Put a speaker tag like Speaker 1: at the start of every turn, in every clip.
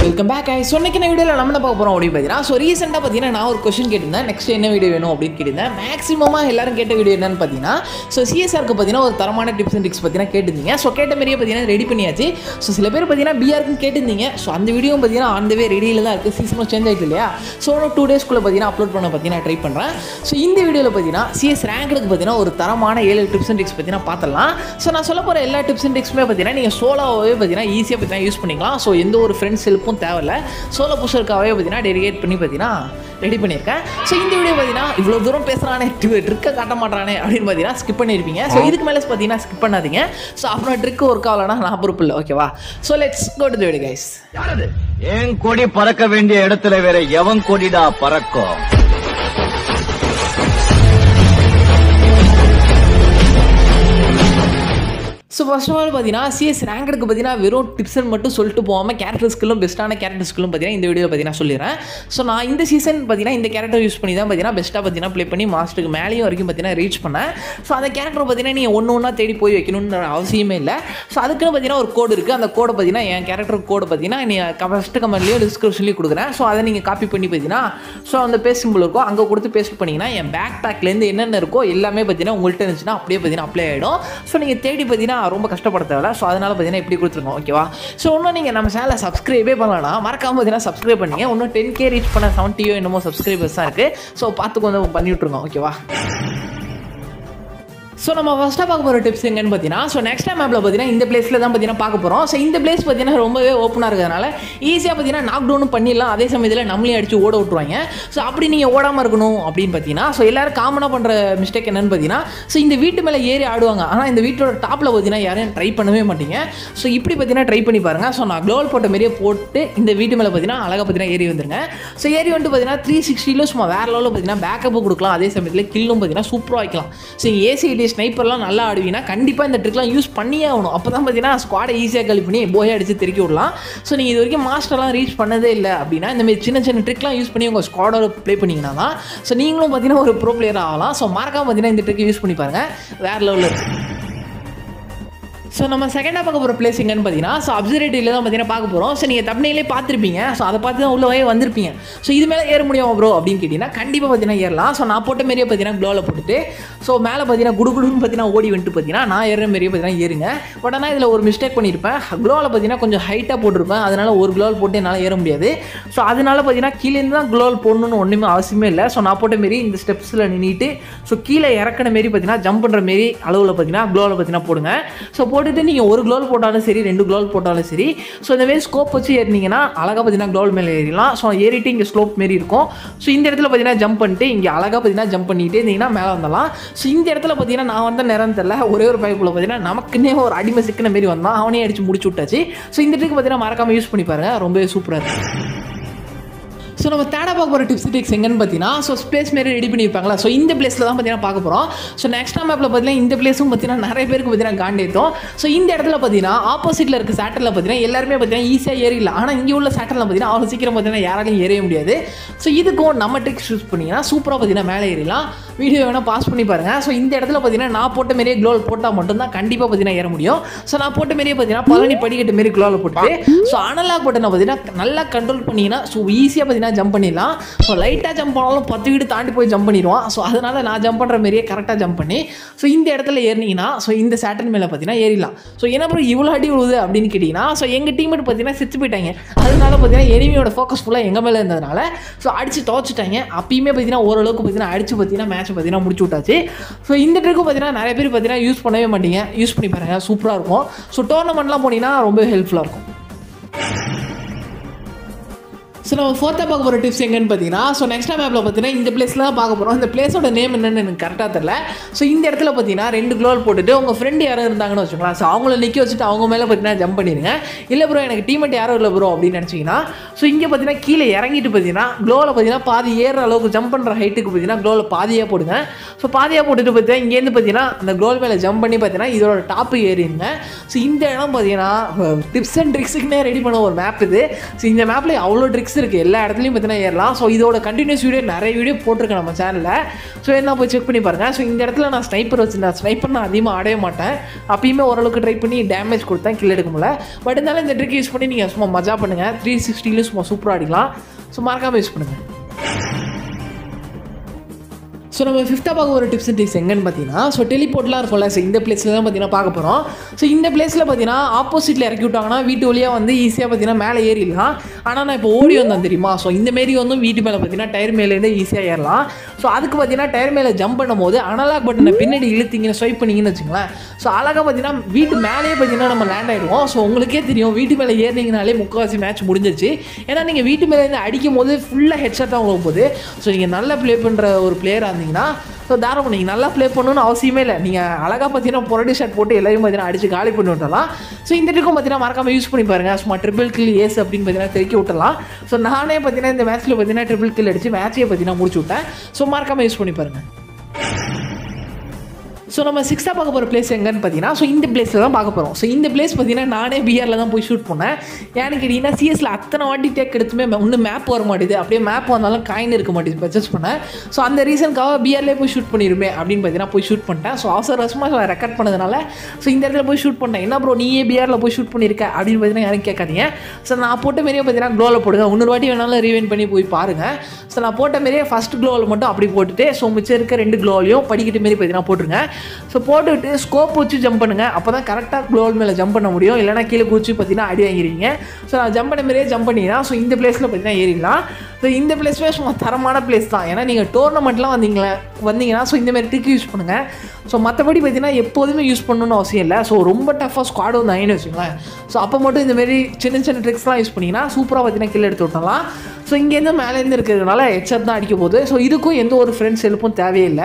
Speaker 1: welcome back I சொன்னைக்கு வீடியோவில் நம்ம என்ன பார்க்க போகிறோம் அப்படின்னு பார்த்தீங்கன்னா ஸோ ரீசெண்டாக பார்த்தீங்கன்னா நான் ஒரு கொஸ்டின் கேட்டிருந்தேன் நெக்ஸ்ட் என்ன வீடியோ வேணும் அப்படின்னு கேட்டிருந்தேன் மேக்ஸிமமாக எல்லாரும் கேட்ட வீடியோ என்னன்னு பார்த்தீங்கன்னா ஸோ சிஎஸ்ஆருக்கு பார்த்தீங்கன்னா ஒரு தரமான டிப்ஸ் அண்ட் ட்ரிக்ஸ் பார்த்தீங்கன்னா கேட்டிருந்தீங்க ஸோ கேட்ட மாதிரியே பார்த்தீங்கன்னா ரெடி பண்ணியாச்சு ஸோ சில பேர் பார்த்தீங்கன்னா பிஆருக்கும் கேட்டிருந்தீங்க ஸோ அந்த வீடியோ பார்த்தீங்கன்னா அந்த வே ரெடியில் தான் இருக்குது சீசனும் சேஞ்ச் ஆகிட்டு இல்லையா ஸோ இன்னும் டூ டேஸ்க்குள்ளே பார்த்தீங்கன்னா அப்லோட் பண்ண பார்த்தீங்கன்னா ட்ரை பண்ணுறேன் ஸோ இந்த வீடியோவில் பார்த்தீங்கன்னா சிஎஸ் ரேங்க்கு பார்த்தீங்கன்னா ஒரு தரமான ஏழு டிப்ஸ் அண்ட் ட்ரிக்ஸ் பார்த்தீங்கன்னா பார்த்துடலாம் ஸோ நான் சொல்ல போகிற எல்லா டிப்ஸ் அண்ட் ட்ரிக்ஸுமே பார்த்தீங்கன்னா நீங்கள் சோலோவாகவே பார்த்தீங்கன்னா ஈஸியாக பார்த்தீங்கன்னா யூஸ் பண்ணிக்கலாம் ஸோ எந்த ஒரு ஃப்ரெண்ட்ஸ் ஹெல்ப்பும் தேவையில்ல சோலோ புஷருக்காகவே பார்த்தீங்கன்னா டெடிகேட் பண்ணி பார்த்தீங்கன்னா ரெடி பண்ணியிருக்கேன் ஸோ இந்த வீடியோ பார்த்தீங்கன்னா இவ்வளோ தூரம் பேசுகிறானே ட்ரிக்கை காட்ட மாட்டானே அப்படின்னு பார்த்தீங்கன்னா ஸ்கிப் பண்ணியிருப்பீங்க ஸோ இதுக்கு மேலே பார்த்தீங்கன்னா ஸ்கிப் பண்ணாதீங்க ஸோ அப்புறம் ட்ரிக் ஒர்க் ஆகலைன்னா நான் பொறுப்பு இல்லை ஓகேவா so let's go to video guys
Speaker 2: என் கொடி பறக்க வேண்டிய இடத்துல வேற எவன் கொடிடா பறக்கும்
Speaker 1: ஸோ ஃபர்ஸ்ட் ஆஃப் ஆல் பார்த்தீங்கன்னா சிஎஸ் ரேங்கருக்கு பார்த்தீங்கன்னா வெறும் டிப்ஸ் மட்டும் சொல்லிட்டு போகாமல் கேரக்டர் ஸ்கில்லும் பெஸ்ட்டான கேரக்டர் ஸ்கில்லும் பார்த்தீங்கன்னா இந்த வீடியோ பார்த்தீங்கன்னா சொல்லிடுறேன் ஸோ நான் இந்த சீசன் பார்த்தீங்கன்னா இந்த கேரக்டர் யூஸ் பண்ணி தான் பார்த்தீங்கன்னா பெஸ்ட்டாக பார்த்தீங்கன்னா ப்ளே பண்ணி மாஸ்டருக்கு மேலேயும் வரைக்கும் பார்த்தீங்கன்னா ரீச் பண்ணேன் ஸோ அந்த கேரக்டர் பார்த்தீங்கன்னா நீங்கள் ஒன்று ஒன்றா தேடி போய் வைக்கணும்னு அவசியமே இல்லை ஸோ அதுக்குன்னு பார்த்தீங்கன்னா ஒரு கோடு இருக்குது அந்த கோடை பார்த்தீங்கன்னா என் கேரக்டர் கோடை பார்த்தீங்கன்னா நீங்கள் ஃபஸ்ட்டு கமெண்ட்லேயும் டிஸ்கிரிப்ஷன்லேயும் கொடுக்குறேன் ஸோ அதை நீங்கள் காப்பி பண்ணி பார்த்தீங்கன்னா ஸோ அந்த பேஸ்ட் சிம்பிள் இருக்கும் அங்கே கொடுத்து பேஸ்ட் பண்ணிங்கன்னா என் பேக் பேக்லேருந்து என்னென்ன இருக்கோ எல்லாமே பார்த்தீங்கன்னா உங்கள்கிட்ட இருந்துச்சுன்னா அப்படியே பார்த்தீங்கன்னா அப்ளை ஆகிடும் ஸோ நீங்கள் தேடி பார்த்தீங்கன்னா ரொம்ப கஷ்டப்பட தேவையில்ல ஸோ அதனால் பார்த்தீங்கன்னா இப்படி கொடுத்துருக்கோம் ஓகேவா ஸோ இன்னும் நீங்கள் நம்ம சேனலை சப்ஸ்கிரைபே பண்ணலாம் மறக்காம பார்த்தீங்கன்னா சப்ஸ்கிரைப் பண்ணீங்க இன்னும் டென் கே ரீச் பண்ண செவன்ட்டியோ என்னமோ சப்ஸ்கிரைபர்ஸ் தான் இருக்குது ஸோ பார்த்து கொஞ்சம் பண்ணி விட்ருங்க ஓகேவா ஸோ நம்ம ஃபஸ்ட்டாக பார்க்க போகிற டிப்ஸ் எங்கன்னு பார்த்தீங்கன்னா ஸோ நெக்ஸ்ட் டைம் மேப்பில் பார்த்தீங்கன்னா இந்த பிளேஸில் தான் பார்த்தீங்கன்னா பார்க்க போகிறோம் ஸோ இந்த பிளேஸ் பார்த்தீங்கன்னா ரொம்பவே ஓப்பனாக இருக்கிறதுனால ஈஸியாக பார்த்தீங்கன்னா நாக் டவுனும் பண்ணிடலாம் அதே சமயத்தில் நம்மளையும் அடிச்சு ஓட விட்ருவாங்க ஸோ அப்படி நீங்கள் ஓடாமல் இருக்கணும் அப்படின்னு பார்த்தீங்கன்னா ஸோ எல்லாரும் காமனாக பண்ணுற மிஸ்டேக் என்னன்னு பார்த்தீங்கன்னா ஸோ இந்த வீட்டு மேலே ஏறி ஆடுவாங்க ஆனால் இந்த வீட்டோட டாப்பில் பார்த்தீங்கன்னா யாரையும் ட்ரை பண்ணவே மாட்டீங்க ஸோ இப்படி பார்த்தீங்கன்னா ட்ரை பண்ணி பாருங்கள் ஸோ நான் க்ளோவல் போட்ட மாதிரியே போட்டு இந்த வீட்டு மேலே பார்த்தீங்கன்னா அழகாக பார்த்தீங்கன்னா ஏறி வந்துருங்க ஸோ ஏறி வந்துட்டு பார்த்தீங்கன்னா த்ரீ சிக்ஸ்டியில் சும்மா வேறு லெவலில் பார்த்தீங்கன்னா பேக்கப்பும் கொடுக்கலாம் அதே சமயத்தில் கில்லும் பார்த்தீங்கன்னா சூப்பராக வைக்கலாம் ஸோ ஏசிடி ஸ்னைப்பர்லாம் நல்லா ஆடுவீங்கன்னா கண்டிப்பாக இந்த ட்ரிக்லாம் யூஸ் பண்ணியே ஆகணும் அப்போ தான் பார்த்தீங்கன்னா ஸ்குவாடை ஈஸியாக கழி பண்ணி போய் அடித்து திருக்கி விடலாம் ஸோ நீங்கள் இது வரைக்கும் மாஸ்டர்லாம் ரீச் பண்ணதே இல்லை அப்படின்னா இந்த மாதிரி சின்ன சின்ன ட்ரிக்லாம் யூஸ் பண்ணி உங்கள் ஸ்குவாடோட ப்ளே பண்ணிங்கன்னா தான் ஸோ நீங்களும் பார்த்தீங்கன்னா ஒரு ப்ரோ பிளேயர் ஆகலாம் ஸோ மறக்காம பார்த்தீங்கன்னா இந்த ட்ரிக் யூஸ் பண்ணி பாருங்கள் வேறு லெவலில் இருக்குது ஸோ நம்ம செகண்டாக பார்க்க போகிற பிளேஸ் எங்கன்னு பார்த்தீங்கன்னா ஸோ அப்சர்வேட்டரியில் தான் பார்த்தீங்கன்னா பார்க்க போகிறோம் ஸோ நீங்கள் தப்னையிலே பார்த்துருப்பீங்க ஸோ அதை பார்த்து தான் உள்ளவே வந்திருப்பீங்க ஸோ இது மேலே ஏற முடியுமா ப்ரோ அப்படின்னு கேட்டிங்கன்னா கண்டிப்பாக பார்த்தீங்கன்னா ஏறலாம் ஸோ நான் போட்ட மாரியே பார்த்தீங்கன்னா க்ளோவில் போட்டுட்டு ஸோ மேலே பார்த்தீங்கன்னா குடுகுடுன்னு பார்த்தீங்கன்னா ஓடி வந்துட்டு பார்த்தீங்கன்னா நான் ஏற மாரியே பார்த்தீங்கன்னா ஏறுங்க பட் ஆனால் இதில் ஒரு மிஸ்டேக் பண்ணியிருப்பேன் க்ளோவில் பார்த்தீங்கன்னா கொஞ்சம் ஹைட்டாக போட்டிருப்பேன் அதனால் ஒரு க்ளோவில் போட்டு என்னால் ஏற முடியாது ஸோ அதனால பார்த்தீங்கன்னா கீழேருந்து தான் க்ளோவில் போடணும்னு ஒன்றுமே அவசியமே இல்லை ஸோ நான் போட்ட மாரி இந்த ஸ்டெப்ஸில் நின்றுட்டு ஸோ கீழே இறக்குன மாரி பார்த்தீங்கன்னா ஜம்ப் பண்ணுற மாரி அளவில் பார்த்தீங்கன்னா க்ளோவில் பார்த்தீங்கன்னா போடுங்க ஸோ போட்டுட்டு நீங்கள் ஒரு க்ளோல் போட்டாலும் சரி ரெண்டு க்ளோல் போட்டாலும் சரி ஸோ இந்த மாதிரி ஸ்கோப் வச்சு ஏறினீங்கன்னா அழகாக பார்த்தீங்கன்னா க்ளோல் மேலே ஏறிடலாம் ஸோ ஏறிட்டு இங்கே ஸ்லோப் மாரி இருக்கும் ஸோ இந்த இடத்துல பார்த்தீங்கன்னா ஜம்ப் பண்ணிட்டு இங்கே அழகாக பார்த்தீங்கன்னா ஜம்ப் பண்ணிட்டு இருந்தீங்கன்னா மேலே வந்துடலாம் ஸோ இந்த இடத்துல பார்த்தீங்கன்னா நான் வந்த நேரம் தெரியல ஒரே ஒரு பைப்பில் பார்த்தீங்கன்னா நமக்குன்னே ஒரு அடிமை சிக்கின மாரி வந்தான் அவனே அடிச்சு முடிச்சு விட்டாச்சு ஸோ இந்த ட்ரிக் பார்த்தீங்கன்னா மறக்காம யூஸ் பண்ணி பாருங்க ரொம்பவே சூப்பராக இருக்கும் ஸோ நம்ம தேட பார்க்க போகிற டிப்ஸ் டிக்ஸ் எங்கன்னு பார்த்தீங்கன்னா ஸோ ஸ்பேஸ் மாரி ரெடி பண்ணியிருப்பாங்களா ஸோ இந்த பிளேஸில் தான் பார்த்தீங்கன்னா பார்க்க போகிறோம் ஸோ நெக்ஸ்ட் மேப்பில் பார்த்தீங்கன்னா இந்த பிளேஸும் பார்த்தீங்கன்னா நிறைய பேருக்கு பார்த்தீங்கன்னா காண்டேத்தோம் ஸோ இந்த இடத்துல பார்த்தீங்கன்னா ஆப்போசிட்டில் இருக்க சேட்டலில் பார்த்தீங்கன்னா எல்லாருமே பார்த்தீங்கன்னா ஈஸியாக ஏறிடலாம் ஆனால் இங்கே உள்ள சேட்டலில் பார்த்தீங்கன்னா அவ்வளோ சீக்கிரம் பார்த்தீங்கன்னா யாராலையும் ஏறவே முடியாது ஸோ இதுக்கும் நம்ம ட்ரிக்ஸ் யூஸ் பண்ணிங்கன்னா சூப்பராக பார்த்தீங்கன்னா மேலே ஏறிடலாம் வீடியோ வேணால் பாஸ் பண்ணி பாருங்கள் ஸோ இந்த இடத்துல பார்த்தீங்கன்னா நான் போட்ட மாரியே க்ளோவில் போட்டால் மட்டும்தான் கண்டிப்பாக பார்த்தீங்கன்னா ஏற முடியும் ஸோ நான் போட்ட மாரியே பார்த்தீங்கன்னா பழனி படிக்கட்டு மாரி க்ளோவில் போட்டு ஸோ அனலாக் பட்டனை பார்த்தீங்கன்னா நல்லா கண்ட்ரோல் பண்ணிங்கன்னா ஸோ ஈஸியாக பார்த்தீங்கன்னா ஜம்ப் பண்ணிடலாம் ஸோ லைட்டாக ஜம்ப் பண்ணாலும் பத்து வீடு தாண்டி போய் ஜம்ப் பண்ணிடுவான் ஸோ அதனால் நான் ஜம்ப் பண்ணுற மாரியே கரெக்டாக ஜம்ப் பண்ணி ஸோ இந்த இடத்துல ஏறினீங்கன்னா ஸோ இந்த சேட்டன் மேலே பார்த்தீங்கன்னா ஏறிடலாம் ஸோ என்ன அப்புறம் இவ்வளோ அடி விழுது அப்படின்னு கேட்டிங்கன்னா ஸோ எங்கள் டீம்மேட் பார்த்தீங்கன்னா செத்து போயிட்டாங்க அதனால பார்த்தீங்கன்னா எனிமியோட ஃபோக்கஸ் ஃபுல்லாக எங்கள் மேலே இருந்ததுனால ஸோ அடித்து துவச்சிட்டாங்க அப்பயுமே பார்த்தீங்கன்னா ஓரளவுக்கு பார்த்தீங்கன்னா அடிச்சு பார்த்தீங்கன்னா மேட்ச் பார்த்தீங்கன்னா முடிச்சு விட்டாச்சு ஸோ இந்த ட்ரிக்கு பார்த்தீங்கன்னா நிறைய பேர் பார்த்தீங்கன்னா யூஸ் பண்ணவே மாட்டீங்க யூஸ் பண்ணி பாருங்கள் சூப்பராக இருக்கும் ஸோ டோர்னமெண்ட்லாம் போனீங்கன்னா ரொம்ப ஹெல்ப்ஃபுல்லாக இருக்கும் ஸோ நம்ம ஃபோர்த்தாக பார்க்க போகிற டிப்ஸ் எங்கன்னு பார்த்தீங்கன்னா ஸோ நெக்ஸ்ட் மேப்பில் பார்த்தீங்கன்னா இந்த பிளேஸில் தான் பார்க்க போகிறோம் இந்த பிளேஸோட நேம் என்னன்னு எனக்கு கரெக்டாக தெரில ஸோ இந்த இடத்துல பார்த்தீங்கன்னா ரெண்டு க்ளோல் போட்டுட்டு உங்கள் ஃப்ரெண்டு யாரும் இருந்தாங்கன்னு வச்சுக்கலாம் ஸோ அவங்கள நிற்க வச்சுட்டு அவங்க மேலே பார்த்தீங்கன்னா ஜம்ப் பண்ணிடுங்க இல்லை ப்ரோ எனக்கு டீமெட் யாரும் இல்லை ப்ரோ அப்படின்னு நினச்சிங்கன்னா ஸோ இங்கே பார்த்தீங்கன்னா கீழே இறங்கிட்டு பார்த்தீங்கன்னா க்ளோவில் பார்த்தீங்கன்னா பாதி ஏறுற அளவுக்கு ஜம்ப் பண்ணுற ஹைட்டுக்கு பார்த்தீங்கன்னா க்ளோவில் பாதியாக போடுங்க ஸோ பாதியாக போட்டுட்டு பார்த்தீங்கன்னா இங்கேருந்து பார்த்தீங்கன்னா அந்த க்ளோல் மேலே ஜம்ப் பண்ணி பார்த்தீங்கன்னா இதோட டாப்பு ஏறிடுங்க ஸோ இந்த இடம் பார்த்தீங்கன்னா டிப்ஸ் அண்ட் ட்ரிக்ஸுக்குனே ரெடி பண்ண ஒரு மேப் இது ஸோ இந்த மேப்பில் அவ்வளோ ட்ரிக்ஸ் இருக்குது எல்லா இடத்துலையும் பார்த்தீங்கன்னா ஏறலாம் ஸோ இதோட கண்டினியூஸ் வீடியோ நிறைய வீடியோ போட்டிருக்கேன் நம்ம சேனலில் ஸோ என்ன போய் செக் பண்ணி பாருங்கள் ஸோ இந்த இடத்துல நான் ஸ்னைப்பர் வச்சுருந்தேன் ஸ்னைப்பர் நான் அதிகமாக ஆடவே மாட்டேன் அப்பயுமே ஓரளவுக்கு ட்ரை பண்ணி டேமேஜ் கொடுத்தேன் கில் எடுக்க முடியல பட் இருந்தாலும் இந்த ட்ரிக் யூஸ் பண்ணி நீங்கள் சும்மா மஜா பண்ணுங்கள் த்ரீ சிக்ஸ்டிலையும் சும்மா சூப்பராக அடிக்கலாம் ஸோ மறக்காமல் யூஸ் பண்ணுங்கள் ஸோ நம்ம ஃபிஃப்த்தாக பார்க்க ஒரு டிப்ஸ் அண்ட் ட்ரிக்ஸ் எங்கன்னு பார்த்தீங்கன்னா ஸோ டெலிபோர்ட்லாம் இருக்கும்ல ஸோ இந்த பிளேஸில் தான் பார்த்தீங்கன்னா பார்க்க போகிறோம் ஸோ இந்த பிளேஸில் பார்த்தீங்கன்னா ஆப்போசிட்டில் இறக்கி விட்டாங்கன்னா வீட்டு வழியாக வந்து ஈஸியாக பார்த்தீங்கன்னா மேலே ஏறிடலாம் ஆனால் நான் இப்போ ஓடி வந்தேன் தெரியுமா ஸோ இந்த மாரி வந்து வீட்டு மேலே பார்த்தீங்கன்னா டயர் மேலேருந்து ஈஸியாக ஏறலாம் ஸோ அதுக்கு பார்த்தீங்கன்னா டயர் மேலே ஜம்ப் பண்ணும்போது அனலாக் பட்டனை பின்னாடி இழுத்தீங்கன்னு ஸ்வைப் பண்ணிங்கன்னு வச்சுங்களேன் ஸோ அழகாக பார்த்தீங்கன்னா வீட்டு மேலேயே பார்த்தீங்கன்னா நம்ம லேண்ட் ஆகிடுவோம் ஸோ உங்களுக்கே தெரியும் வீட்டு மேலே ஏறினீங்கனாலே முக்கால்வாசி மேட்ச் முடிஞ்சிருச்சு ஏன்னா நீங்கள் வீட்டு மேலேருந்து அடிக்கும் போது ஃபுல்லாக ஹெட்ஷாட் தான் உங்களுக்கு போகுது ஸோ நீங்கள் நல்லா ப்ளே பண்ணுற ஒரு பிளேயராக இருந்தீங்கன்னா ஸோ தாராளம் நீங்கள் நல்லா ப்ளே பண்ணணும்னு அவசியமே இல்லை நீங்கள் அழகாக பார்த்தீங்கன்னா பொரடி ஷர்ட் போட்டு எல்லாரையும் பார்த்தீங்கன்னா அடிச்சு காலி பண்ணி விட்டலாம் ஸோ இந்த ட்ரிக்கும் பார்த்தீங்கன்னா மறக்காம யூஸ் பண்ணி பாருங்க சும்மா ட்ரிபிள் கில் ஏஸ் அப்படின்னு பார்த்தீங்கன்னா தெருக்கி விட்டலாம் ஸோ நானே பார்த்தீங்கன்னா இந்த மேட்ச்சில் பார்த்தீங்கன்னா ட்ரிபிள் கில் அடிச்சு மேட்சே பார்த்தீங்கன்னா முடிச்சு விட்டேன் ஸோ மறக்காம யூஸ் பண்ணி பாருங்க ஸோ நம்ம சிக்ஸ்த்தாக பார்க்க போகிற பிளேஸ் எங்கன்னு பார்த்தீங்கன்னா ஸோ இந்த பிளேஸில் தான் பார்க்க போகிறோம் ஸோ இந்த பிளேஸ் பார்த்தீங்கன்னா நானே பிஆரில் தான் போய் ஷூட் பண்ணேன் ஏன்னு கேட்டிங்கன்னா சிஎஸ்ல அத்தனை வாட்டி டேக் எடுத்துமே இன்னும் மேப் வர மாட்டேது அப்படியே மேப் வந்தாலும் காயின் இருக்க மாட்டேது பர்ச்சேஸ் பண்ணேன் ஸோ அந்த ரீசனுக்காக பிஆர்லேயே போய் ஷூட் பண்ணிடுமே அப்படின்னு பார்த்தீங்கன்னா போய் ஷூட் பண்ணிட்டேன் ஸோ அவசர அவசரமாக ரெக்கார்ட் பண்ணதுனால ஸோ இந்த இடத்துல போய் ஷூட் பண்ணேன் என்ன ப்ரோ நீயே பிஆரில் போய் ஷூட் பண்ணியிருக்க அப்படின்னு பார்த்தீங்கன்னா யாரும் கேட்காதீங்க ஸோ நான் போட்ட மாரியே பார்த்தீங்கன்னா க்ளோவில் போடுங்க இன்னொரு வாட்டி வேணாலும் ரீவைன் பண்ணி போய் பாருங்கள் ஸோ நான் போட்ட மாரியே ஃபஸ்ட் க்ளோவில் மட்டும் அப்படி போட்டுட்டு ஸோ மிச்சம் இருக்க ரெண்டு க்ளோவிலையும் படிக்கட்டு மாரி பார்த்தீங்கன்னா போட்டுருங்க ஸோ போட்டுவிட்டு ஸ்கோப் வச்சு ஜம்ப் பண்ணுங்க அப்போ தான் கரெக்டாக க்ளோவல் மேலே ஜம்ப் பண்ண முடியும் இல்லைனா கீழே குச்சி பார்த்தீங்கன்னா அடி வாங்கிடுவீங்க ஸோ நான் ஜம்ப் பண்ண மாதிரியே ஜம்ப் பண்ணிங்கன்னா ஸோ இந்த பிளேஸில் பார்த்தீங்கன்னா ஏறிடலாம் ஸோ இந்த பிளேஸ்மே சும்மா தரமான பிளேஸ் தான் ஏன்னா நீங்கள் டோர்னமெண்ட்லாம் வந்தீங்களே வந்தீங்கன்னா ஸோ இந்த மாதிரி ட்ரிக் யூஸ் பண்ணுங்கள் ஸோ மற்றபடி பார்த்தீங்கன்னா எப்போதுமே யூஸ் பண்ணணும்னு அவசியம் இல்லை ஸோ ரொம்ப டஃபாக ஸ்குவாட் வந்து ஆயின்னு வச்சுங்களேன் ஸோ அப்போ மட்டும் இந்த மாதிரி சின்ன சின்ன ட்ரிக்ஸ்லாம் யூஸ் பண்ணிங்கன்னா சூப்பராக பார்த்தீங்கன்னா கில் எடுத்து விட்டலாம் ஸோ இங்கேருந்து மேலேருந்து இருக்கிறதுனால ஹெட்செட் தான் அடிக்க போகுது ஸோ இதுக்கும் எந்த ஒரு ஃப்ரெண்ட்ஸ் ஹெல்ப்பும் தேவையில்லை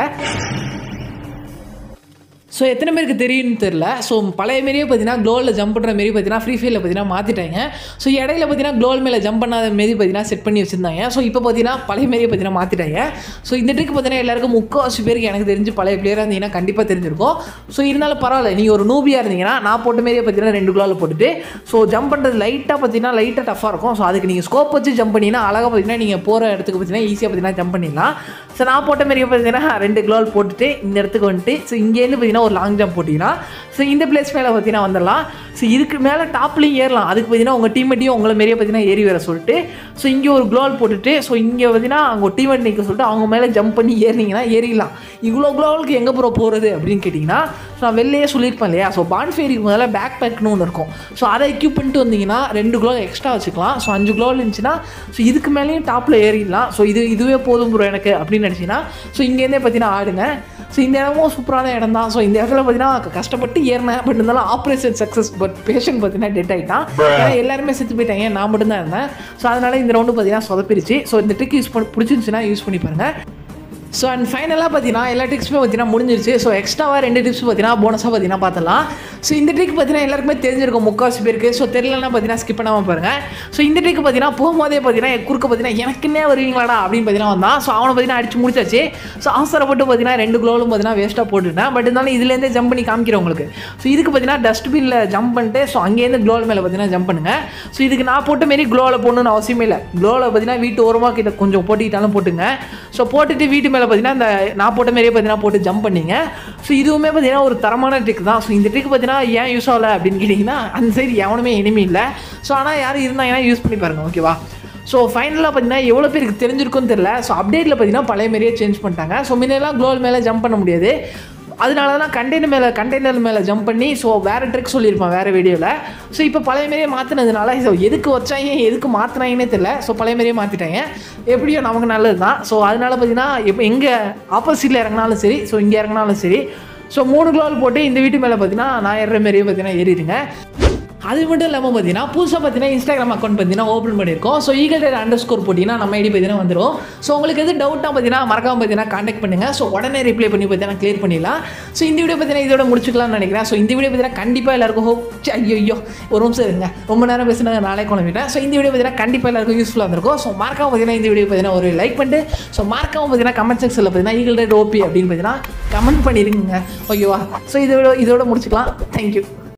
Speaker 1: ஸோ எத்தனை பேருக்கு தெரியும்னு தெரில ஸோ பழைய மாரியே பார்த்தீங்கன்னா க்ளோவில் ஜம்ப் பண்ணுற மாரி பார்த்தீங்கன்னா ஃப்ரீ ஃபயரில் பார்த்தீங்கன்னா மாற்றிட்டாங்க ஸோ இடையில பார்த்தீங்கன்னா க்ளோல் மேலே ஜம்ப் பண்ணாத மாரி பார்த்தீங்கன்னா செட் பண்ணி வச்சிருந்தாங்க ஸோ இப்போ பார்த்தீங்கன்னா பழைய மாரியே பார்த்தீங்கன்னா மாற்றிட்டாங்க ஸோ இந்த ட்ரிக் பார்த்தீங்கன்னா எல்லாருக்கும் முக்கால்வாசி பேருக்கு எனக்கு தெரிஞ்சு பழைய பிளேயராக இருந்தீங்கன்னா கண்டிப்பாக தெரிஞ்சிருக்கும் ஸோ இருந்தாலும் பரவாயில்ல நீங்கள் ஒரு நூபியாக இருந்தீங்கன்னா நான் போட்ட மாரியே பார்த்தீங்கன்னா ரெண்டு க்ளோவில் போட்டுட்டு ஸோ ஜம்ப் பண்ணுறது லைட்டாக பார்த்தீங்கன்னா லைட்டாக டஃபாக இருக்கும் ஸோ அதுக்கு நீங்கள் ஸ்கோப் வச்சு ஜம்ப் பண்ணிங்கன்னா அழகாக பார்த்தீங்கன்னா நீங்கள் போகிற இடத்துக்கு பார்த்தீங்கன்னா ஈஸியாக பார்த்தீங்கன்னா ஜம்ப் பண்ணிடலாம் ஸோ நான் போட்ட மாரியே பார்த்தீங்கன்னா ரெண்டு க்ளோல் போட்டுட்டு இந்த இடத்துக்கு வந்துட்டு ஸோ இங்கேருந்து பார்த்தீங்கன்னா ஒரு லாங் ஜம்ப் போட்டிங்கன்னா ஸோ இந்த பிளேஸ் மேலே பார்த்தீங்கன்னா வந்துடலாம் ஸோ இதுக்கு மேலே டாப்லையும் ஏறலாம் அதுக்கு பார்த்தீங்கன்னா உங்கள் டீம்மேட்டையும் உங்களை மாரியே பார்த்தீங்கன்னா ஏறி வர சொல்லிட்டு ஸோ இங்கே ஒரு க்ளோல் போட்டுட்டு ஸோ இங்கே பார்த்தீங்கன்னா அவங்க டீம்மேட் நிற்க சொல்லிட்டு அவங்க மேலே ஜம்ப் பண்ணி ஏறினீங்கன்னா ஏறிடலாம் இவ்வளோ க்ளோவலுக்கு எங்கே ப்ரோ போகிறது அப்படின்னு கேட்டிங்கன்னா ஸோ நான் வெளியே சொல்லியிருப்பேன் இல்லையா ஸோ பான்ஃபேரிக்கு முதல்ல பேக் பேக்னு ஒன்று இருக்கும் ஸோ அதை எக்யூப் பண்ணிட்டு வந்தீங்கன்னா ரெண்டு க்ளோ எக்ஸ்ட்ரா வச்சுக்கலாம் ஸோ அஞ்சு க்ளோவில் இருந்துச்சுன்னா ஸோ இதுக்கு மேலேயும் டாப்பில் ஏறிடலாம் ஸோ இது இதுவே போதும் ப்ரோ எனக்கு அப்படின்னு நினச்சிங்கன்னா ஸோ இங்கேருந்தே பார்த்தீங்கன்னா ஆடுங்க ஸோ இந்த இடமும் சூப்பரான இடம் தான் ஸோ இந்த இடத்துல பார்த்தீங்கன்னா கஷ்டப்பட்டு ஏறினேன் பட் இருந்தாலும் ஆப்ரேஷன் சக்ஸஸ் பட் பேஷண்ட் பார்த்தீங்கன்னா டெட் ஆகிட்டான் ஏன்னா எல்லாருமே செத்து போயிட்டாங்க நான் மட்டும் தான் இருந்தேன் ஸோ அதனால இந்த ரவுண்டு பார்த்தீங்கன்னா சொதப்பிருச்சு ஸோ இந்த ட்ரிக் யூஸ் பண்ணி பிடிச்சிருந்துச்சுன்னா யூஸ் பண்ணி பாருங்கள் ஸோ அண்ட் ஃபைனலாக பார்த்தீங்கன்னா எல்லா டிப்ஸுமே பார்த்தீங்கன்னா முடிஞ்சிருச்சு ஸோ எக்ஸ்ட்ராவாக ரெண்டு டிப்ஸ் பார்த்தீங்கன்னா போனஸாக பார்த்தீங்கன்னா பார்த்தலாம் ஸோ இந்த ட்ரிக் பார்த்தீங்கன்னா எல்லாருக்குமே தெரிஞ்சிருக்கும் முக்கால்வாசி பேருக்கு ஸோ தெரியலன்னா பார்த்தீங்கன்னா ஸ்கிப் பண்ணாமல் பாருங்கள் ஸோ இந்த ட்ரிக் பார்த்தீங்கன்னா போகும்போதே பார்த்தீங்கன்னா என் குறுக்க பார்த்தீங்கன்னா எனக்குன்னே வருவீங்களாடா அப்படின்னு பார்த்தீங்கன்னா வந்தான் ஸோ அவனை பார்த்தீங்கன்னா அடிச்சு முடிச்சாச்சு ஸோ அவசரப்பட்டு பார்த்தீங்கன்னா ரெண்டு க்ளோலும் பார்த்தீங்கன்னா வேஸ்ட்டாக போட்டுட்டேன் பட் இருந்தாலும் இதுலேருந்தே ஜம்ப் பண்ணி காமிக்கிறேன் உங்களுக்கு ஸோ இதுக்கு பார்த்தீங்கன்னா டஸ்ட்பினில் ஜம்ப் பண்ணிட்டு ஸோ அங்கேருந்து க்ளோல் மேலே பார்த்தீங்கன்னா ஜம்ப் பண்ணுங்கள் ஸோ இதுக்கு நான் போட்ட மாரி க்ளோவில் போடணும்னு அவசியமே இல்லை க்ளோவில் பார்த்தீங்கன்னா வீட்டு ஓரமாக கிட்ட கொஞ்சம் போட்டுக்கிட்டாலும் போட்டுங்க ஸோ போட்டுட்டு வீட்டு மேலே பார்த்தீங்கன்னா இந்த நான் போட்ட மாரியே பார்த்தீங்கன்னா போட்டு ஜம்ப் பண்ணீங்க ஸோ இதுவுமே பார்த்தீங்கன்னா ஒரு தரமான ட்ரிக் தான் ஸோ இந்த ட்ரிக் பார்த்தீங்கன்னா ஏன் யூஸ் ஆகல அப்படின்னு கேட்டிங்கன்னா அந்த சைடு எவனுமே இனிமே இல்லை ஸோ ஆனால் யாரும் இருந்தாங்கன்னா யூஸ் பண்ணி பாருங்க ஓகேவா ஸோ ஃபைனலாக பார்த்தீங்கன்னா எவ்வளோ பேருக்கு தெரிஞ்சிருக்கும்னு தெரியல ஸோ அப்டேட்டில் பார்த்தீங்கன்னா பழைய மாரியே சேஞ்ச் பண்ணிட்டாங்க ஸோ முன்னெல்லாம் க்ளோல் மேலே ஜம்ப் பண்ண முடியாது அதனால தான் கண்டெய்னர் மேலே கண்டெய்னர் மேலே ஜம்ப் பண்ணி ஸோ வேறு ட்ரிக் சொல்லியிருப்பேன் வேறு வீடியோவில் ஸோ இப்போ பழைய மாரியே மாற்றினதுனால ஸோ எதுக்கு வச்சாங்க எதுக்கு மாற்றினாங்கன்னே தெரியல ஸோ பழைய மாரியே மாற்றிட்டாங்க எப்படியோ நமக்கு நல்லது தான் ஸோ அதனால பார்த்தீங்கன்னா இப்போ எங்கே ஆப்போசிட்டில் இறங்கினாலும் சரி ஸோ இங்கே இறங்கினாலும் சரி ஸோ மூணு க்ளோல் போட்டு இந்த வீட்டு மேலே பார்த்தீங்கன்னா நான் ஏறுற மாரியே பார்த்தீங்கன்னா ஏறிடுங்க அது மட்டும் இல்லாமல் பார்த்தீங்கன்னா புதுசாக பார்த்தீங்கன்னா இன்ஸ்டாகிராம் அக்கௌண்ட் பார்த்தீங்கன்னா ஓப்பன் பண்ணியிருக்கோம் so eagle date underscore போட்டிங்கன்னா நம்ம ஐடி பார்த்தீங்கன்னா வந்துடும் ஸோ உங்களுக்கு எது டவுட்டாக பார்த்தீங்கன்னா மறக்காம பார்த்தீங்கன்னா காண்டாக்ட் பண்ணுங்கள் ஸோ உடனே ரிப்ளை பண்ணி பார்த்தீங்கன்னா கிளியர் பண்ணிடலாம் ஸோ இந்த வீடியோ பார்த்தீங்கன்னா இதோட முடிச்சுக்கலாம்னு நினைக்கிறேன் ஸோ இந்த வீடியோ பார்த்தீங்கன்னா கண்டிப்பாக எல்லாருக்கும் ஹோப் ஐயோ ஐயோ ஒரு நிமிஷம் இருங்க ரொம்ப நேரம் பேசினாங்க நாளே குழம்பிட்டேன் ஸோ இந்த வீடியோ பார்த்தீங்கன்னா கண்டிப்பாக எல்லாருக்கும் யூஸ்ஃபுல்லாக இருந்திருக்கும் ஸோ மறக்காம பார்த்தீங்கன்னா இந்த வீடியோ பார்த்தீங்கன்னா ஒரு லைக் பண்ணிட்டு ஸோ மறக்காம பார்த்தீங்கன்னா கமெண்ட் செக்ஷனில் பார்த்தீங்கன்னா ஈகல் டேட் ஓபி அப்படின்னு பார்த்தீங்கன்னா கமெண்ட் பண்ணிடுங்க ஓகேவா ஸோ இதோட இதோட முடிச்சுக்கலாம் தேங்க்யூ